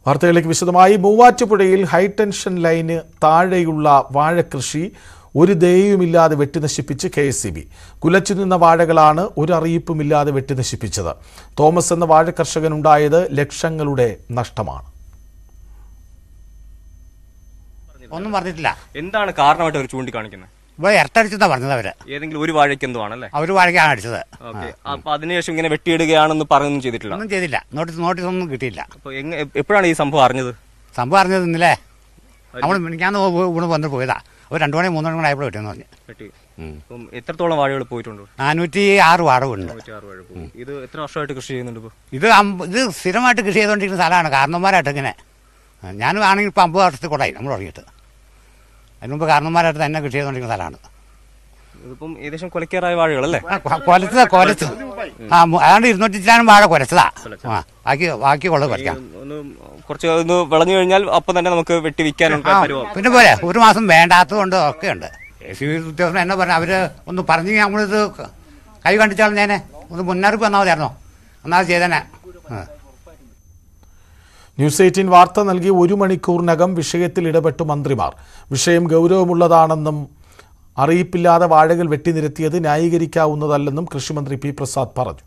വാർത്തകളിലേക്ക് വിശദമായി മൂവാറ്റുപുഴയിൽ ഹൈടെൻഷൻ ലൈന് താഴെയുള്ള വാഴകൃഷി ഒരു ദയയുമില്ലാതെ വെട്ടിനശിപ്പിച്ച് കെ എസ് സി ബി കുലച്ചു നിന്ന വാഴകളാണ് ഒരു അറിയിപ്പുമില്ലാതെ വെട്ടിനശിപ്പിച്ചത് തോമസ് എന്ന വാഴ കർഷകനുണ്ടായത് ലക്ഷങ്ങളുടെ നഷ്ടമാണ് ഒന്നും പറഞ്ഞിട്ടില്ല എന്താണ് കാരണമായിട്ട് അവർ ചൂണ്ടിക്കാണിക്കുന്നത് ഇവിടെ ഇരട്ടടിച്ചെന്നാ പറഞ്ഞത് അവര് ഏതെങ്കിലും ഒരു വാഴയ്ക്ക് എന്തോ ആണല്ലേ അവര് വാഴയ്ക്കാണ് അടിച്ചത് ഓക്കെ അപ്പൊ അതിനുശേഷം ഇങ്ങനെ വെട്ടിയിടുകയാണെന്ന് പറയുന്നു ചെയ്തിട്ടില്ല ഒന്നും ചെയ്തില്ല നോട്ടീസ് നോട്ടീസ് ഒന്നും കിട്ടിയില്ല അപ്പൊ എങ്ങ എപ്പോഴാണ് ഈ സംഭവം അറിഞ്ഞത് സംഭവം അറിഞ്ഞത് ഇന്നലെ നമ്മൾ ഞാൻ ഊണ് വന്ന് പോയതാ ഒരു രണ്ടു മണി മൂന്ന് മണി കൂടെ ആയപ്പോൾ കിട്ടിയെന്ന് പറഞ്ഞു വെട്ടി അപ്പം എത്രത്തോളം വാഴകൾ പോയിട്ടുണ്ട് നാനൂറ്റി ആറ് വാടകയുണ്ട് നൂറ്റിയാറ് വാഴ പോയി ഇത് എത്ര വർഷമായിട്ട് കൃഷി ചെയ്യുന്നുണ്ട് ഇപ്പോൾ ഇത് അമ്പ- ഇത് സ്ഥിരമായിട്ട് കൃഷി ചെയ്തുകൊണ്ടിരിക്കുന്ന സ്ഥലമാണ് കാരണന്മാരായിട്ട് ഇങ്ങനെ ഞാനും ആണെങ്കിൽ ഇപ്പോൾ അമ്പത് വർഷത്തിൽ കൂടായി നമ്മൾ തുടങ്ങിയിട്ട് അതിന് മുമ്പ് കാരണന്മാരായിട്ട് തന്നെ കൃഷി ചെയ്തുകൊണ്ടിരിക്കുന്ന സ്ഥലമാണ് ഇതിപ്പം ഏകദേശം കൊലക്കേറായ വാഴകളല്ലേ ആ, കൊ- കൊലച്ചതാ കൊലച്ചത് ആ മു- ഏതാണ്ട് ഇരുന്നൂറ്റി ചില്ലാനും വാഴ കൊലച്ചതാ ആ ബാക്കി ബാക്കി കൊള്ളത് കൊലക്കാം ഒന്ന് കുറച്ച് ഒന്ന് വിളഞ്ഞു കഴിഞ്ഞാൽ അപ്പം തന്നെ നമുക്ക് വെട്ടി വിൽക്കാനുള്ള ആ, പരുവം പിന്നെ പോരെ ഒരു മാസം വേണ്ടാത്തതുകൊണ്ട് ഒക്കെ ഉണ്ട് സിവിൽ ഉദ്യോഗസ്ഥൻ എന്നെ പറഞ്ഞു അവര് ഒന്ന് പറഞ്ഞു നമ്മളിത് കൈ കണ്ടിച്ചാൽ ഞാൻ ഒന്ന് മുന്നറിയിപ്പ് വന്നാൽ മതിയായിരുന്നോ എന്നാൽ ചെയ്തേനെ ആ. ന്യൂസ് എയ്റ്റീൻ വാർത്ത നൽകി ഒരു മണിക്കൂറിനകം വിഷയത്തിൽ ഇടപെട്ടു മന്ത്രിമാർ വിഷയം ഗൗരവമുള്ളതാണെന്നും അറിയിപ്പില്ലാതെ വാഴകൾ വെട്ടിനിരത്തിയത് ന്യായീകരിക്കാവുന്നതല്ലെന്നും കൃഷിമന്ത്രി പി പ്രസാദ് പറഞ്ഞു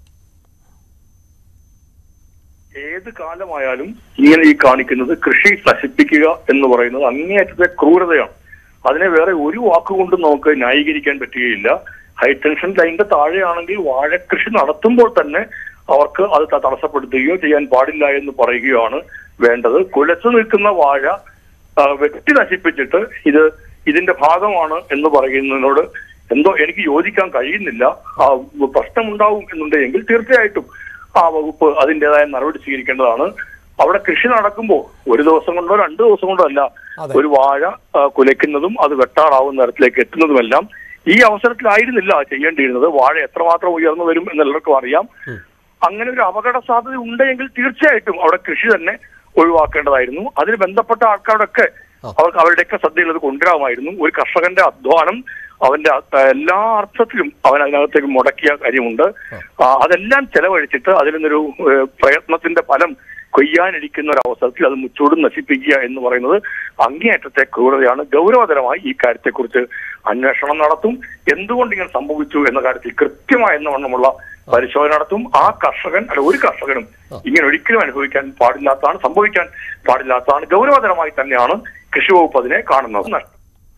ഏത് കാലമായാലും ഇങ്ങനെ ഈ കാണിക്കുന്നത് കൃഷി നശിപ്പിക്കുക എന്ന് പറയുന്നത് അങ്ങേയറ്റത്തെ ക്രൂരതയാണ് അതിനെ വേറെ ഒരു വാക്കുകൊണ്ടും നമുക്ക് ന്യായീകരിക്കാൻ പറ്റുകയില്ല ഹൈടെൻഷൻ ലൈനിന്റെ താഴെയാണെങ്കിൽ വാഴക്കൃഷി നടത്തുമ്പോൾ തന്നെ അവർക്ക് അത് ത- തടസ്സപ്പെടുത്തുകയോ ചെയ്യാൻ പാടില്ല എന്ന് പറയുകയാണ് വേണ്ടത് കുലച്ചു നിൽക്കുന്ന വാഴ ആ, വെട്ടി നശിപ്പിച്ചിട്ട് ഇത് ഇതിന്റെ ഭാഗമാണ് എന്ന് പറയുന്നതിനോട് എന്തോ എനിക്ക് യോജിക്കാൻ കഴിയുന്നില്ല ആ പ്രശ്നമുണ്ടാവും എന്നുണ്ടെങ്കിൽ തീർച്ചയായിട്ടും ആ വകുപ്പ് അതിൻ്റെതായ നടപടി സ്വീകരിക്കേണ്ടതാണ് അവിടെ കൃഷി നടക്കുമ്പോൾ ഒരു ദിവസം കൊണ്ടോ രണ്ടു ദിവസം കൊണ്ടോ അല്ല ഒരു വാഴ ആ, കുലയ്ക്കുന്നതും അത് വെട്ടാറാവുന്ന തരത്തിലേക്ക് എത്തുന്നതുമെല്ലാം ഈ അവസരത്തിലായിരുന്നില്ല ചെയ്യേണ്ടിയിരുന്നത് വാഴ എത്രമാത്രം ഉയർന്നു വരും എന്ന് എല്ലാവർക്കും അറിയാം അങ്ങനെ ഒരു അപകട സാധ്യത ഉണ്ടെങ്കിൽ തീർച്ചയായിട്ടും അവിടെ കൃഷി തന്നെ ഒഴിവാക്കേണ്ടതായിരുന്നു അതിന് ബന്ധപ്പെട്ട ആൾക്കാരൊക്കെ അവർക്ക് അവരുടെയൊക്കെ ശ്രദ്ധയിൽ അത് കൊണ്ടുവരാമായിരുന്നു ഒരു കർഷകന്റെ അധ്വാനം അവന്റെ അ- എല്ലാ അർത്ഥത്തിലും അവൻ അതിനകത്തേക്ക് മുടക്കിയ കാര്യമുണ്ട് ആ, അതെല്ലാം ചെലവഴിച്ചിട്ട് അതിൽ നിന്നൊരു ഏഹ്, പ്രയത്നത്തിന്റെ ഫലം കൊയ്യാനിരിക്കുന്ന ഒരു അവസരത്തിൽ അത് മുച്ചൂടും നശിപ്പിക്കുക എന്ന് പറയുന്നത് അങ്ങേയറ്റത്തെ ക്രൂരതയാണ് ഗൗരവതരമായി ഈ കാര്യത്തെക്കുറിച്ച് അന്വേഷണം നടത്തും എന്തുകൊണ്ട് ഇങ്ങനെ സംഭവിച്ചു എന്ന കാര്യത്തിൽ കൃത്യമായ എന്നവണ്ണമുള്ള പരിശോധന നടത്തും ആ കർഷകൻ അല്ല ഒരു കർഷകനും ഇങ്ങനെ ഒരിക്കലും അനുഭവിക്കാൻ പാടില്ലാത്തതാണ് സംഭവിക്കാൻ പാടില്ലാത്തതാണ് ഗൗരവതരമായി തന്നെയാണ് കൃഷി വകുപ്പ് അതിനെ കാണുന്നത് നഷ്ടം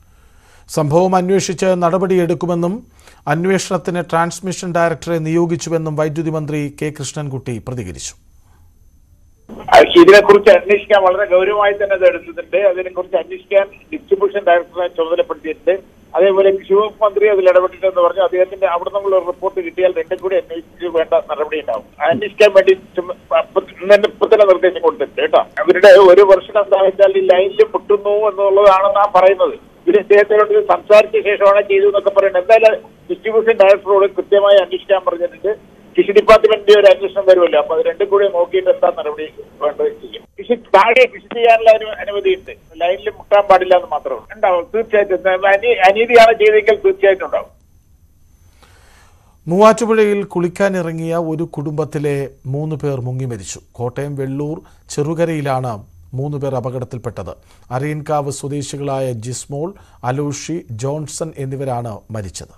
സംഭവം അന്വേഷിച്ച് നടപടിയെടുക്കുമെന്നും അന്വേഷണത്തിന് ട്രാൻസ്മിഷൻ ഡയറക്ടറെ നിയോഗിച്ചുവെന്നും വൈദ്യുതി മന്ത്രി കെ കൃഷ്ണൻകുട്ടി പ്രതികരിച്ചു ഇതിനെക്കുറിച്ച് അന്വേഷിക്കാൻ വളരെ ഗൗരവമായി തന്നെ ഇത് എടുത്തിട്ടുണ്ട് അതിനെക്കുറിച്ച് അന്വേഷിക്കാൻ ഡിസ്ട്രിബ്യൂഷൻ ഡയറക്ടറെ ചുമതലപ്പെടുത്തിയിട്ടുണ്ട് അതേപോലെ കൃഷി വകുപ്പ് മന്ത്രി അതിൽ ഇടപെട്ടിട്ടെന്ന് പറഞ്ഞു അദ്ദേഹത്തിന്റെ അവിടെ നിന്നുള്ള റിപ്പോർട്ട് കിട്ടിയാൽ രണ്ടും കൂടി അന്വേഷിച്ച് വേണ്ട നടപടി ഉണ്ടാവും അന്വേഷിക്കാൻ വേണ്ടി ചുമ- അപ്പ- ഇന്ന് തന്നെ ഇപ്പൊ തന്നെ നിർദ്ദേശം കൊടുത്തിട്ടുണ്ട് കേട്ടോ അവരുടെ ഒരു വർഷം എന്താ വെച്ചാൽ ഈ ലൈനിൽ പൊട്ടുന്നു എന്നുള്ളതാണ് ആ പറയുന്നത് ഇത് ഇദ്ദേഹത്തിനോട് ഇത് സംസാരിച്ച ശേഷമാണ് ചെയ്തു എന്നൊക്കെ പറയുന്നത് എന്തായാലും ഡിസ്ട്രിബ്യൂഷൻ ഡയറക്ടറോട് കൃത്യമായി അന്വേഷിക്കാൻ പറഞ്ഞിട്ടുണ്ട് കൃഷി ഡിപ്പാർട്ട്മെന്റിന്റെ ഒരു അന്വേഷണം വരുമല്ലോ അപ്പൊ അത് രണ്ടും കൂടി നോക്കിയിട്ട് എന്താ നടപടി വേണ്ടത് ചെയ്യും കൃഷി താഴെ കൃഷി ചെയ്യാനുള്ള ഒരു അനുമതിയുണ്ട് ലൈനിൽ മുട്ടാൻ പാടില്ല എന്ന് മാത്രമേ ഉള്ളൂ ഉണ്ടാവും തീർച്ചയായിട്ടും എന്താ അനീ- അനീതിയാണ് ചെയ്തെങ്കിൽ തീർച്ചയായിട്ടും ഉണ്ടാവും മൂവാറ്റുപുഴയിൽ കുളിക്കാനിറങ്ങിയ ഒരു കുടുംബത്തിലെ മൂന്ന് പേർ മുങ്ങി മരിച്ചു കോട്ടയം വെള്ളൂർ ചെറുകരയിലാണ് മൂന്ന് പേർ അപകടത്തിൽപ്പെട്ടത് അരയൻകാവ് സ്വദേശികളായ ജിസ്മോൾ അലോഷി ജോൺസൺ എന്നിവരാണ് മരിച്ചത്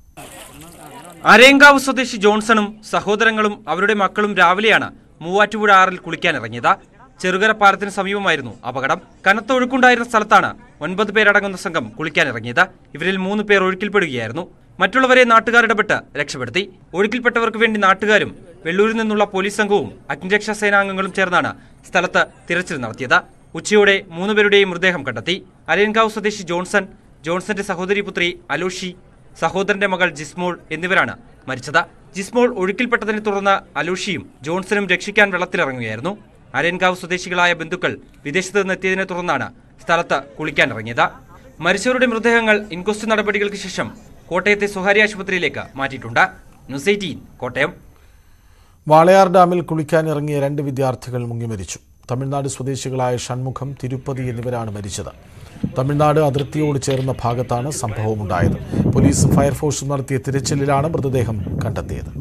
അരയങ്കാവ് സ്വദേശി ജോൺസണും സഹോദരങ്ങളും അവരുടെ മക്കളും രാവിലെയാണ് മൂവാറ്റുപുഴ ആറിൽ കുളിക്കാനിറങ്ങിയത് ചെറുകര പാലത്തിന് സമീപമായിരുന്നു അപകടം കനത്ത ഒഴുക്കുണ്ടായിരുന്ന സ്ഥലത്താണ് ഒൻപത് പേരടങ്ങുന്ന സംഘം കുളിക്കാനിറങ്ങിയത് ഇവരിൽ മൂന്ന് പേർ ഒഴുക്കിൽപ്പെടുകയായിരുന്നു മറ്റുള്ളവരെ നാട്ടുകാർ ഇടപെട്ട് രക്ഷപ്പെടുത്തി ഒഴുക്കിൽപ്പെട്ടവർക്ക് വേണ്ടി നാട്ടുകാരും വെള്ളൂരിൽ നിന്നുള്ള പോലീസ് സംഘവും അഗ്നിരക്ഷാ സേനാംഗങ്ങളും ചേർന്നാണ് സ്ഥലത്ത് തിരച്ചിൽ നടത്തിയത് ഉച്ചയോടെ മൂന്നുപേരുടെയും മൃതദേഹം കണ്ടെത്തി അരയൻകാവ് സ്വദേശി ജോൺസൺ ജോൺസന്റെ സഹോദരി പുത്രി അലോഷി സഹോദരന്റെ മകൾ ജിസ്മോൾ എന്നിവരാണ് മരിച്ചത് ജിസ്മോൾ ഒഴുക്കിൽപ്പെട്ടതിനെ തുടർന്ന് അലൂഷിയും ജോൺസണും രക്ഷിക്കാൻ വെള്ളത്തിലിറങ്ങുകയായിരുന്നു അരയൻകാവ് സ്വദേശികളായ ബന്ധുക്കൾ വിദേശത്ത് നിന്നെത്തിയതിനെ തുടർന്നാണ് സ്ഥലത്ത് കുളിക്കാനിറങ്ങിയത് മരിച്ചവരുടെ മൃതദേഹങ്ങൾ ഇൻക്വസ്റ്റ് നടപടികൾക്ക് ശേഷം കോട്ടയത്തെ സ്വകാര്യ ആശുപത്രിയിലേക്ക് മാറ്റിയിട്ടുണ്ട് ന്യൂസ് എയ്റ്റീൻ കോട്ടയം വാളയാർ ഡാമിൽ കുളിക്കാനിറങ്ങിയ രണ്ട് വിദ്യാർത്ഥികൾ മുങ്ങി മരിച്ചു തമിഴ്നാട് സ്വദേശികളായ ഷൺമുഖം തിരുപ്പതി എന്നിവരാണ് മരിച്ചത് തമിഴ്നാട് അതിർത്തിയോട് ചേർന്ന ഭാഗത്താണ് സംഭവമുണ്ടായത് പോലീസും ഫയർഫോഴ്സും നടത്തിയ തിരച്ചിലിലാണ് മൃതദേഹം കണ്ടെത്തിയത്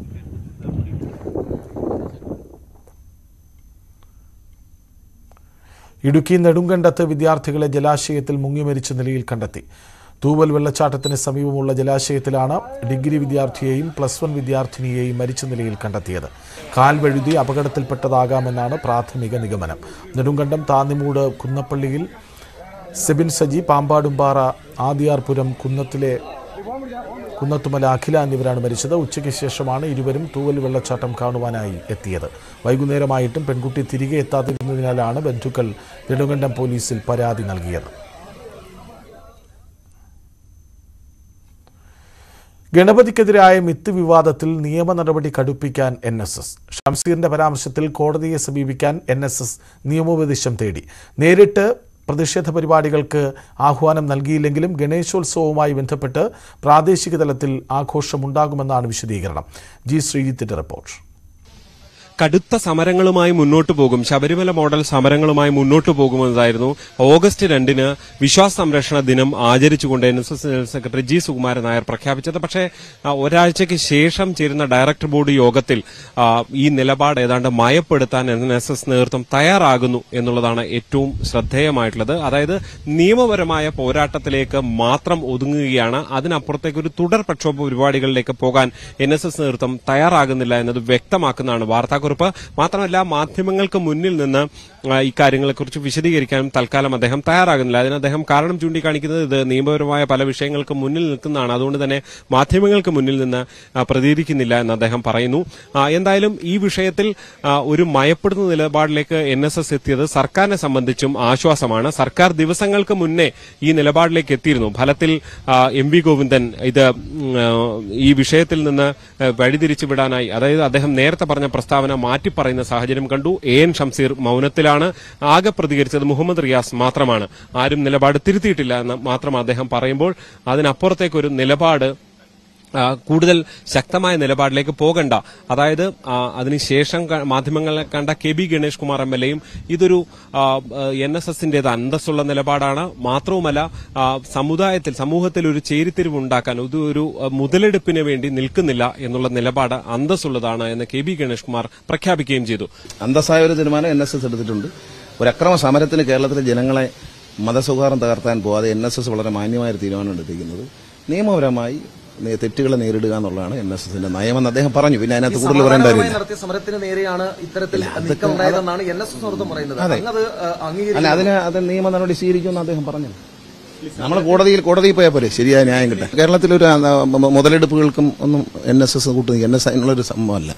ഇടുക്കി നെടുങ്കണ്ടത്ത് വിദ്യാർത്ഥികളെ ജലാശയത്തിൽ മുങ്ങി മരിച്ച നിലയിൽ കണ്ടെത്തി തൂവൽ വെള്ളച്ചാട്ടത്തിന് സമീപമുള്ള ജലാശയത്തിലാണ് ഡിഗ്രി വിദ്യാർത്ഥിയെയും പ്ലസ് വൺ വിദ്യാർത്ഥിനിയെയും മരിച്ച നിലയിൽ കണ്ടെത്തിയത് കാൽ വഴുതി അപകടത്തിൽപ്പെട്ടതാകാമെന്നാണ് പ്രാഥമിക നിഗമനം നെടുങ്കണ്ടം താന്നിമൂട് കുന്നപ്പള്ളിയിൽ സെബിൻ സജി പാമ്പാടുംപാറ ആദിയാർപുരം കുന്നത്തിലെ കുന്നത്തുമല അഖില എന്നിവരാണ് മരിച്ചത് ഉച്ചയ്ക്ക് ശേഷമാണ് ഇരുവരും തൂവൽ വെള്ളച്ചാട്ടം കാണുവാനായി എത്തിയത് വൈകുന്നേരമായിട്ടും പെൺകുട്ടി തിരികെ എത്താതിരുന്നതിനാലാണ് ബന്ധുക്കൾ നെടുങ്കണ്ടം പോലീസിൽ പരാതി നൽകിയത് ഗണപതിക്കെതിരായ മിത്ത് വിവാദത്തിൽ നിയമ നടപടി കടുപ്പിക്കാൻ എൻ എസ് എസ് ഷംസീറിന്റെ പരാമർശത്തിൽ കോടതിയെ സമീപിക്കാൻ എൻ എസ് എസ് നിയമോപദേശം തേടി നേരിട്ട് പ്രതിഷേധ പരിപാടികൾക്ക് ആഹ്വാനം നൽകിയില്ലെങ്കിലും ഗണേശോത്സവവുമായി ബന്ധപ്പെട്ട് പ്രാദേശിക തലത്തിൽ ആഘോഷമുണ്ടാകുമെന്നാണ് വിശദീകരണം ജി ശ്രീജിത്തിന്റെ റിപ്പോർട്ട് കടുത്ത സമരങ്ങളുമായി മുന്നോട്ട് പോകും ശബരിമല മോഡൽ സമരങ്ങളുമായി മുന്നോട്ട് പോകുമെന്നതായിരുന്നു ഓഗസ്റ്റ് രണ്ടിന് വിശ്വാസ സംരക്ഷണ ദിനം ആചരിച്ചുകൊണ്ട് N S S general secretary G Sukumaran Nair പ്രഖ്യാപിച്ചത് പക്ഷേ ആ, ഒരാഴ്ചയ്ക്ക് ശേഷം ചേരുന്ന ഡയറക്ടർ ബോർഡ് യോഗത്തിൽ ആ, ഈ നിലപാട് ഏതാണ്ട് മയപ്പെടുത്താൻ എൻ എസ് എസ് നേതൃത്വം തയ്യാറാകുന്നു എന്നുള്ളതാണ് ഏറ്റവും ശ്രദ്ധേയമായിട്ടുള്ളത് അതായത് നിയമപരമായ പോരാട്ടത്തിലേക്ക് മാത്രം ഒതുങ്ങുകയാണ് അതിനപ്പുറത്തേക്ക് ഒരു തുടർ പ്രക്ഷോഭ പരിപാടികളിലേക്ക് പോകാൻ എൻ എസ് എസ് നേതൃത്വം തയ്യാറാകുന്നില്ല എന്നത് വ്യക്തമാക്കുന്നതാണ് വാർത്താക്കുറിപ്പ് മാത്രമല്ല മാധ്യമങ്ങൾക്ക് മുന്നിൽ നിന്ന് ആ, ഇക്കാര്യങ്ങളെക്കുറിച്ച് വിശദീകരിക്കാനും തൽക്കാലം അദ്ദേഹം തയ്യാറാകുന്നില്ല അതിന് അദ്ദേഹം കാരണം ചൂണ്ടിക്കാണിക്കുന്നത് ഇത് നിയമപരമായ പല വിഷയങ്ങൾക്ക് മുന്നിൽ നിൽക്കുന്നതാണ് അതുകൊണ്ട് തന്നെ മാധ്യമങ്ങൾക്ക് മുന്നിൽ നിന്ന് ആ, പ്രതികരിക്കുന്നില്ല എന്ന് അദ്ദേഹം പറയുന്നു ആ, എന്തായാലും ഈ വിഷയത്തിൽ ആ, ഒരു മയപ്പെടുന്ന നിലപാടിലേക്ക് എൻ എസ് എസ് എത്തിയത് സർക്കാരിനെ സംബന്ധിച്ചും ആശ്വാസമാണ് സർക്കാർ ദിവസങ്ങൾക്ക് മുന്നേ ഈ നിലപാടിലേക്ക് എത്തിയിരുന്നു ഫലത്തിൽ ആ, എം വി ഗോവിന്ദൻ ഇത് ഉം, ആ, ഈ വിഷയത്തിൽ നിന്ന് ആ, വഴിതിരിച്ചു വിടാനായി അതായത് അദ്ദേഹം നേരത്തെ പറഞ്ഞ പ്രസ്താവന മാറ്റി പറയുന്ന സാഹചര്യം കണ്ടു എ എൻ ഷംസീർ മൗനത്തിലാണ് ആകെ പ്രതികരിച്ചത് മുഹമ്മദ് റിയാസ് മാത്രമാണ് ആരും നിലപാട് തിരുത്തിയിട്ടില്ല എന്ന് മാത്രം അദ്ദേഹം പറയുമ്പോൾ അതിനപ്പുറത്തേക്കൊരു നിലപാട് ആ, കൂടുതൽ ശക്തമായ നിലപാടിലേക്ക് പോകണ്ട അതായത് ആ, അതിനുശേഷം ക- മാധ്യമങ്ങളെ കണ്ട K B Ganesh Kumar M L എയും ഇതൊരു എൻ എസ് എസിന്റേത് അന്തസ്സുള്ള നിലപാടാണ് മാത്രവുമല്ല ആ, സമുദായത്തിൽ സമൂഹത്തിൽ ഒരു ചേരിത്തിരിവ് ഉണ്ടാക്കാൻ ഇത് ഒരു ആ, മുതലെടുപ്പിന് വേണ്ടി നിൽക്കുന്നില്ല എന്നുള്ള നിലപാട് അന്തസ്സുള്ളതാണ് എന്ന് കെ ബി ഗണേഷ് കുമാർ പ്രഖ്യാപിക്കുകയും ചെയ്തു അന്തസ്സായ ഒരു തീരുമാനം എൻ എസ് എസ് എടുത്തിട്ടുണ്ട് ഒരു അക്രമ സമരത്തിന് കേരളത്തിലെ ജനങ്ങളെ മതസൗഹാർദ്ദം തകർത്താൻ പോവാതെ എൻ എസ് എസ് വളരെ മാന്യമായ ഒരു തീരുമാനം എടുത്തിരിക്കുന്നത് നിയമപരമായി നേ- തെറ്റുകളെ നേരിടുക എന്നുള്ളതാണ് എൻ എസ് എസിന്റെ നയമെന്ന് അദ്ദേഹം പറഞ്ഞു പിന്നെ അതിനകത്ത് കൂടുതൽ പറയേണ്ട സമാധാനപരമായി കാര്യമില്ല നടത്തിയ സമരത്തിന് നേരെയാണ് ഇത്തരത്തിൽ അതൊക്കെ നീക്കം ഉണ്ടായതെന്നാണ് എൻ എസ് എസ് നേതൃത്വം പറയുന്നത് അതെ. അങ്ങത് അല്ല അംഗീകരിക്കുന്നു അതിന് അത് നിയമ നടപടി സ്വീകരിക്കുമെന്ന് അദ്ദേഹം പറഞ്ഞു നമ്മൾ കോടതിയിൽ കോടതിയിൽ പോയാൽ പോലെ ശരിയായ ന്യായം കിട്ടാൻ കേരളത്തിലൊരു ആ, മ- മുതലെടുപ്പുകൾക്കും ഒന്നും എൻ എസ് എസ് കൂട്ടുന്ന എൻ എസ് അതിനുള്ളൊരു സംഭവമല്ല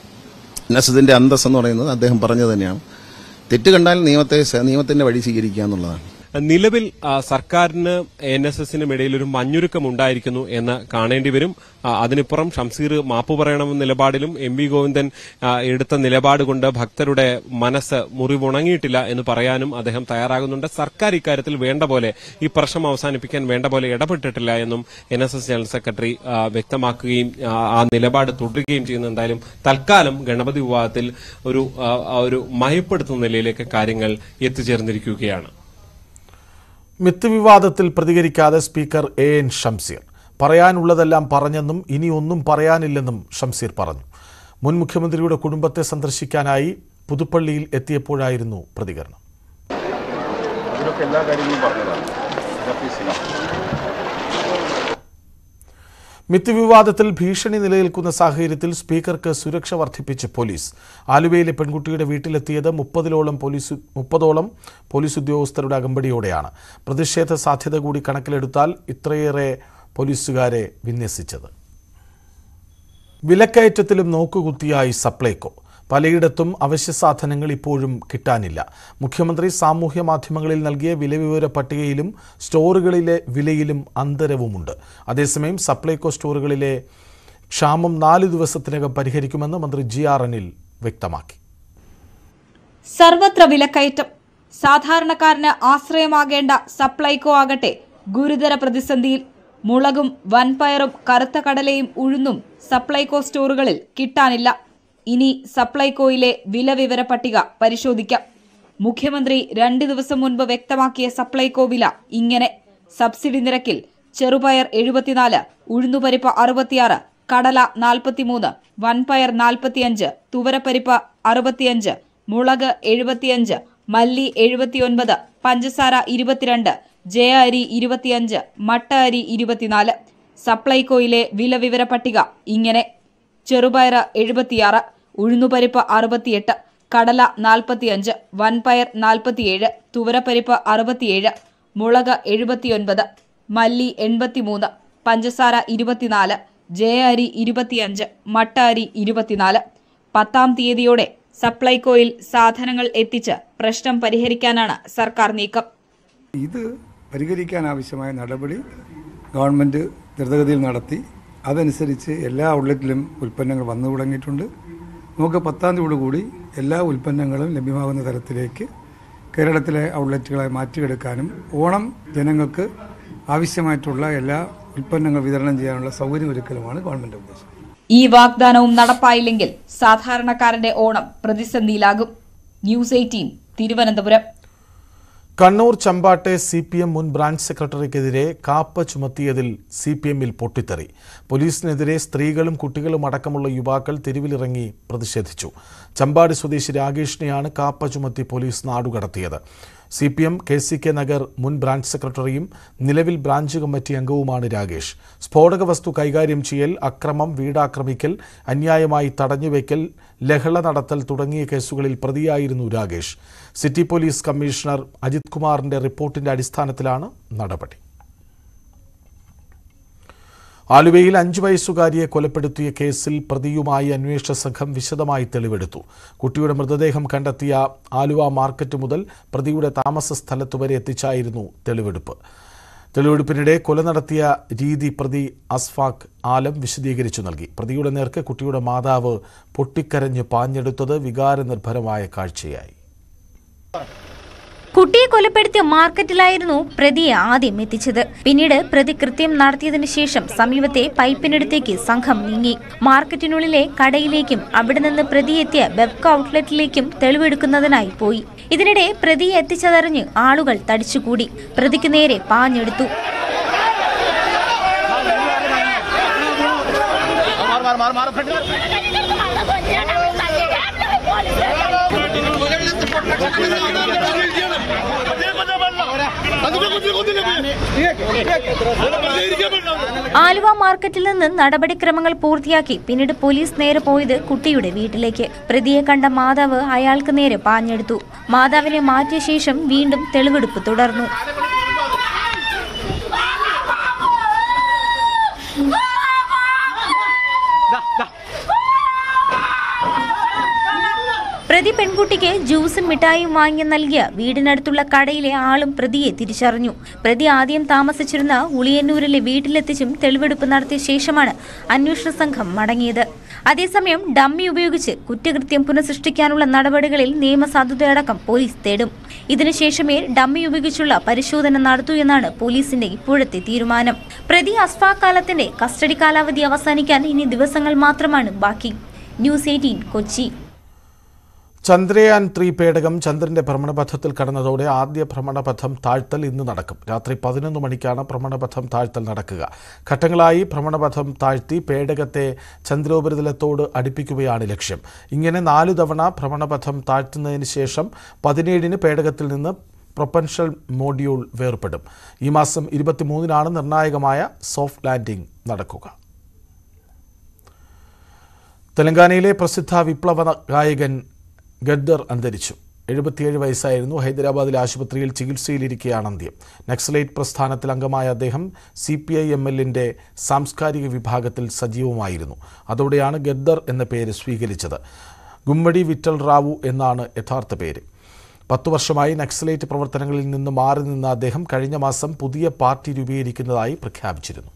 എൻ എസ് എസിന്റെ അന്തസ് എന്ന് പറയുന്നത് അദ്ദേഹം പറഞ്ഞത് തന്നെയാണ് തെറ്റ് കണ്ടാൽ നിയമത്തെ സ- നിയമത്തിന്റെ വഴി സ്വീകരിക്കുക എന്നുള്ളതാണ് നിലവിൽ ആ, സർക്കാരിന് എൻ എസ് എസിനും ഇടയിൽ ഒരു മഞ്ഞുരുക്കം ഉണ്ടായിരിക്കുന്നു എന്ന് കാണേണ്ടി വരും ആ, അതിനിപ്പുറം ഷംസീർ മാപ്പ് പറയണമെന്ന നിലപാടിലും എം വി ഗോവിന്ദൻ ആ, എടുത്ത നിലപാട് കൊണ്ട് ഭക്തരുടെ മനസ്സ് മുറിവുണങ്ങിയിട്ടില്ല എന്ന് പറയാനും അദ്ദേഹം തയ്യാറാകുന്നുണ്ട് സർക്കാർ ഇക്കാര്യത്തിൽ വേണ്ട പോലെ ഈ പ്രശ്നം അവസാനിപ്പിക്കാൻ വേണ്ട പോലെ ഇടപെട്ടിട്ടില്ല എന്നും N S S general secretary ആ, വ്യക്തമാക്കുകയും ആ, ആ നിലപാട് തുടരുകയും ചെയ്യുന്നു എന്തായാലും തൽക്കാലം ഗണപതി വിവാദത്തിൽ ഒരു ആ, ആ, ഒരു മയപ്പെടുത്തുന്ന നിലയിലേക്ക് കാര്യങ്ങൾ എത്തിച്ചേർന്നിരിക്കുകയാണ് മിത്ത് വിവാദത്തിൽ പ്രതികരിക്കാതെ സ്പീക്കർ എ എൻ ഷംസീർ പറയാനുള്ളതെല്ലാം പറഞ്ഞെന്നും ഇനി ഒന്നും പറയാനില്ലെന്നും ഷംസീർ പറഞ്ഞു മുൻ മുഖ്യമന്ത്രിയുടെ കുടുംബത്തെ സന്ദർശിക്കാനായി പുതുപ്പള്ളിയിൽ എത്തിയപ്പോഴായിരുന്നു പ്രതികരണം മിത്ത് വിവാദത്തിൽ ഭീഷണി നിലനിൽക്കുന്ന സാഹചര്യത്തിൽ സ്പീക്കർക്ക് സുരക്ഷ വർദ്ധിപ്പിച്ച് പോലീസ് ആലുവയിലെ പെൺകുട്ടിയുടെ വീട്ടിലെത്തിയത് മുപ്പതിലോളം പോലീസ് മുപ്പതോളം പോലീസ് ഉദ്യോഗസ്ഥരുടെ അകമ്പടിയോടെയാണ് പ്രതിഷേധ സാധ്യത കൂടി കണക്കിലെടുത്താൽ ഇത്രയേറെ പോലീസുകാരെ വിന്യസിച്ചത് വിലക്കയറ്റത്തിലും നോക്കുകുത്തിയായി സപ്ലൈകോ പലയിടത്തും അവശ്യ സാധനങ്ങൾ ഇപ്പോഴും കിട്ടാനില്ല മുഖ്യമന്ത്രി സാമൂഹ്യ മാധ്യമങ്ങളിൽ നൽകിയ വിലവിവര പട്ടികയിലും സ്റ്റോറുകളിലെ വിലയിലും അന്തരവുമുണ്ട് അതേസമയം സപ്ലൈകോ സ്റ്റോറുകളിലെ ക്ഷാമം നാല് ദിവസത്തിനകം പരിഹരിക്കുമെന്ന് മന്ത്രി ജി ആർ അനിൽ വ്യക്തമാക്കി സർവത്ര വിലക്കയറ്റം സാധാരണക്കാരന് ആശ്രയമാകേണ്ട സപ്ലൈകോ ആകട്ടെ ഗുരുതര പ്രതിസന്ധിയിൽ മുളകും വൻപയറും കറുത്ത കടലയും ഉഴുന്നും സപ്ലൈകോ സ്റ്റോറുകളിൽ കിട്ടാനില്ല ഇനി സപ്ലൈകോയിലെ വില വിവര പട്ടിക പരിശോധിക്കാം മുഖ്യമന്ത്രി രണ്ട് ദിവസം മുൻപ് വ്യക്തമാക്കിയ സപ്ലൈകോ വില ഇങ്ങനെ സബ്സിഡി നിരക്കിൽ ചെറുപയർ എഴുപത്തിനാല് ഉഴുന്നുപരിപ്പ് അറുപത്തിയാറ് കടല നാൽപ്പത്തിമൂന്ന് വൻപയർ നാൽപ്പത്തിയഞ്ച് തുവരപ്പരിപ്പ് അറുപത്തിയഞ്ച് മുളക് എഴുപത്തിയഞ്ച് മല്ലി എഴുപത്തിയൊൻപത് പഞ്ചസാര ഇരുപത്തിരണ്ട് ജയ അരി ഇരുപത്തിയഞ്ച് മട്ട അരി ഇരുപത്തിനാല് സപ്ലൈകോയിലെ വില വിവര പട്ടിക ഇങ്ങനെ ചെറുപയർ എഴുപത്തിയാറ് ഉഴുന്നുപരിപ്പ് അറുപത്തിയെട്ട് കടല നാൽപ്പത്തിയഞ്ച് വൻപയർ നാൽപ്പത്തിയേഴ് തുവരപ്പരിപ്പ് അറുപത്തിയേഴ് മുളക് എഴുപത്തിയൊൻപത് മല്ലി എൺപത്തിമൂന്ന് പഞ്ചസാര ഇരുപത്തിനാല് ജയ അരി ഇരുപത്തിയഞ്ച് മട്ട അരി ഇരുപത്തിനാല് പത്താം തീയതിയോടെ സപ്ലൈകോയിൽ സാധനങ്ങൾ എത്തിച്ച് പ്രശ്നം പരിഹരിക്കാനാണ് സർക്കാർ നീക്കം ഇത് പരിഹരിക്കാൻ ആവശ്യമായ നടപടി ഗവൺമെൻറ് ദ്രുതഗതിയിൽ നടത്തി അതനുസരിച്ച് എല്ലാ ഔട്ട്ലെറ്റിലും ഉൽപ്പന്നങ്ങൾ വന്നു തുടങ്ങിയിട്ടുണ്ട് നമുക്ക് പത്താം തീയതിയോട് കൂടി എല്ലാ ഉൽപ്പന്നങ്ങളും ലഭ്യമാകുന്ന തരത്തിലേക്ക് കേരളത്തിലെ ഔട്ട്ലെറ്റുകളെ മാറ്റിയെടുക്കാനും ഓണം ജനങ്ങൾക്ക് ആവശ്യമായിട്ടുള്ള എല്ലാ ഉൽപ്പന്നങ്ങൾ വിതരണം ചെയ്യാനുള്ള സൗകര്യമൊരുക്കലുമാണ് ഗവൺമെൻറ് ഉദ്ദേശം ഈ വാഗ്ദാനവും നടപ്പായില്ലെങ്കിൽ സാധാരണക്കാരന്റെ ഓണം പ്രതിസന്ധിയിലാകും ന്യൂസ് എയ്റ്റീൻ തിരുവനന്തപുരം കണ്ണൂർ ചമ്പാട്ടെ സി പി എം മുൻ ബ്രാഞ്ച് സെക്രട്ടറിക്കെതിരെ കാപ്പ ചുമത്തിയതിൽ സി പി എമ്മിൽ പൊട്ടിത്തെറി പോലീസിനെതിരെ സ്ത്രീകളും കുട്ടികളും അടക്കമുള്ള യുവാക്കൾ തെരുവിലിറങ്ങി പ്രതിഷേധിച്ചു ചമ്പാട് സ്വദേശി രാകേഷിനെയാണ് കാപ്പ ചുമത്തി പോലീസ് നാടുകടത്തിയത് C P M K C K Nagar മുൻ ബ്രാഞ്ച് സെക്രട്ടറിയും നിലവിൽ ബ്രാഞ്ച് കമ്മിറ്റി അംഗവുമാണ് രാകേഷ് സ്ഫോടക വസ്തു കൈകാര്യം ചെയ്യൽ അക്രമം വീടാക്രമിക്കൽ അന്യായമായി തടഞ്ഞുവെക്കൽ ലഹള നടത്തൽ തുടങ്ങിയ കേസുകളിൽ പ്രതിയായിരുന്നു Rakesh city police commissioner Ajith കുമാറിന്റെ റിപ്പോർട്ടിന്റെ അടിസ്ഥാനത്തിലാണ് നടപടി ആലുവയിൽ അഞ്ചു വയസ്സുകാരിയെ കൊലപ്പെടുത്തിയ കേസിൽ പ്രതിയുമായി അന്വേഷണ സംഘം വിശദമായി തെളിവെടുത്തു കുട്ടിയുടെ മൃതദേഹം കണ്ടെത്തിയ ആലുവ മാർക്കറ്റ് മുതൽ പ്രതിയുടെ താമസ സ്ഥലത്ത് വരെ എത്തിച്ചായിരുന്നു തെളിവെടുപ്പ് തെളിവെടുപ്പിനിടെ കൊല നടത്തിയ രീതി പ്രതി അസ്ഫാഖ് ആലം വിശദീകരിച്ചു നൽകി പ്രതിയുടെ നേർക്ക് കുട്ടിയുടെ മാതാവ് പൊട്ടിക്കരഞ്ഞ് പാഞ്ഞെടുത്തത് വികാരനിർഭരമായ കാഴ്ചയായി കുട്ടിയെ കൊലപ്പെടുത്തിയ മാർക്കറ്റിലായിരുന്നു പ്രതിയെ ആദ്യം എത്തിച്ചത് പിന്നീട് പ്രതി കൃത്യം നടത്തിയതിനു ശേഷം സമീപത്തെ പൈപ്പിനടുത്തേക്ക് സംഘം നീങ്ങി മാർക്കറ്റിനുള്ളിലെ കടയിലേക്കും അവിടെ നിന്ന് പ്രതി എത്തിയ ബെബ്ക ഔട്ട്ലെറ്റിലേക്കും തെളിവെടുക്കുന്നതിനായി പോയി ഇതിനിടെ പ്രതിയെ എത്തിച്ചതറിഞ്ഞ് ആളുകൾ തടിച്ചുകൂടി പ്രതിക്ക് നേരെ പാഞ്ഞെടുത്തു ആലുവ മാർക്കറ്റിൽ നിന്ന് നടപടിക്രമങ്ങൾ പൂർത്തിയാക്കി പിന്നീട് പോലീസ് നേരെ പോയത് കുട്ടിയുടെ വീട്ടിലേക്ക് പ്രതിയെ കണ്ട മാതാവ് അയാൾക്ക് നേരെ പാഞ്ഞെടുത്തു മാതാവിനെ മാറ്റിയ ശേഷം വീണ്ടും തെളിവെടുപ്പ് തുടർന്നു പ്രതി പെൺകുട്ടിക്ക് ജ്യൂസും മിഠായിയും വാങ്ങി നൽകിയ വീടിനടുത്തുള്ള കടയിലെ ആളും പ്രതിയെ തിരിച്ചറിഞ്ഞു പ്രതി ആദ്യം താമസിച്ചിരുന്ന ഉളിയന്നൂരിലെ വീട്ടിലെത്തിച്ചും തെളിവെടുപ്പ് നടത്തിയ ശേഷമാണ് അന്വേഷണ സംഘം മടങ്ങിയത് അതേസമയം ഡമ്മി ഉപയോഗിച്ച് കുറ്റകൃത്യം പുനഃസൃഷ്ടിക്കാനുള്ള നടപടികളിൽ നിയമസാധുതയടക്കം പോലീസ് തേടും ഇതിനുശേഷമേ ഡമ്മി ഉപയോഗിച്ചുള്ള പരിശോധന നടത്തൂ എന്നാണ് പോലീസിന്റെ ഇപ്പോഴത്തെ തീരുമാനം പ്രതി അസ്ഫാക്കാലത്തിന്റെ കസ്റ്റഡി കാലാവധി അവസാനിക്കാൻ ഇനി ദിവസങ്ങൾ മാത്രമാണ് ബാക്കി news eighteen Kochi Chandrayaan three പേടകം ചന്ദ്രന്റെ ഭ്രമണപഥത്തിൽ കടന്നതോടെ ആദ്യ ഭ്രമണപഥം താഴ്ത്തൽ ഇന്ന് നടക്കും രാത്രി പതിനൊന്ന് മണിക്കാണ് ഭ്രമണപഥം താഴ്ത്തൽ നടക്കുക ഘട്ടങ്ങളായി ഭ്രമണപഥം താഴ്ത്തി പേടകത്തെ ചന്ദ്രോപരിതലത്തോട് അടുപ്പിക്കുകയാണ് ലക്ഷ്യം ഇങ്ങനെ നാലു തവണ ഭ്രമണപഥം താഴ്ത്തുന്നതിന് ശേഷം പതിനേഴിന് പേടകത്തിൽ നിന്ന് പ്രൊപ്പൻഷൽ മോഡ്യൂൾ വേർപെടും ഈ മാസം ഇരുപത്തിമൂന്നിനാണ് നിർണായകമായ സോഫ്റ്റ് ലാൻഡിംഗ് നടക്കുക തെലങ്കാനയിലെ പ്രസിദ്ധ വിപ്ലവ ഗായകൻ ഗദ്ദർ അന്തരിച്ചു എഴുപത്തിയേഴ് വയസ്സായിരുന്നു ഹൈദരാബാദിലെ ആശുപത്രിയിൽ ചികിത്സയിലിരിക്കെയാണ് അന്ത്യം നക്സലൈറ്റ് പ്രസ്ഥാനത്തിൽ അംഗമായ അദ്ദേഹം സി പി ഐ എം എല്ലിൻ്റെ സാംസ്കാരിക വിഭാഗത്തിൽ സജീവമായിരുന്നു അതോടെയാണ് ഗദ്ദർ എന്ന പേര് സ്വീകരിച്ചത് ഗുമ്മടി വിറ്റൽ റാവു എന്നാണ് യഥാർത്ഥ പേര് പത്തു വർഷമായി നക്സലൈറ്റ് പ്രവർത്തനങ്ങളിൽ നിന്ന് മാറി നിന്ന അദ്ദേഹം കഴിഞ്ഞ മാസം പുതിയ പാർട്ടി രൂപീകരിക്കുന്നതായി പ്രഖ്യാപിച്ചിരുന്നു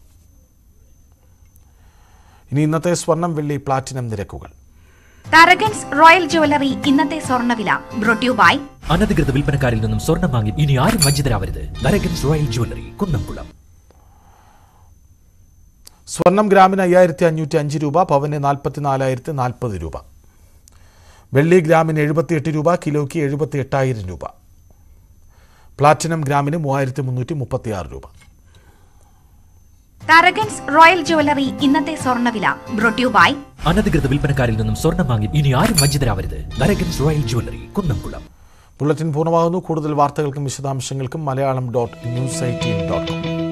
ഇനി ഇന്നത്തെ സ്വർണം വെള്ളി പ്ലാറ്റിനം നിരക്കുകൾ തരകൻസ് റോയൽ ജുവലറി ഇന്നത്തെ സ്വർണ്ണവില ബ്രോട്യൂ ബൈ അനധികൃത വിൽപ്പനക്കാരിൽ നിന്നും സ്വർണം വാങ്ങി ഇനി ആരും വഞ്ചിതരാവരുത് ദരഗൻസ് റോയൽ ജ്വല്ലറി കുന്നംകുളം സ്വർണം ഗ്രാമിന് അയ്യായിരത്തി അഞ്ഞൂറ്റി അഞ്ച് രൂപ പവന് നാൽപ്പത്തിനാലായിരത്തി നാൽപ്പത് രൂപ വെള്ളി ഗ്രാമിന് എഴുപത്തിയെട്ട് രൂപ കിലോയ്ക്ക് എഴുപത്തി എട്ടായിരം രൂപ പ്ലാറ്റിനം ഗ്രാമിന് മൂവായിരത്തി മുന്നൂറ്റി മുപ്പത്തിയാറ് രൂപ തരകൻസ് റോയൽ ജുവലറി ഇന്നത്തെ സ്വർണ്ണവില ബ്രോട്യൂ ബൈ അനധികൃത വിൽപ്പനക്കാരിൽ നിന്നും സ്വർണം വാങ്ങി ഇനി ആരും വഞ്ചിതരാവരുത് ദരഗൻസ് റോയൽ ജ്വല്ലറി കുന്നംകുളം ബുള്ളറ്റിൻ പൂർണ്ണമാകുന്നു കൂടുതൽ വാർത്തകൾക്കും വിശദാംശങ്ങൾക്കും Malayalam dot news eighteen dot com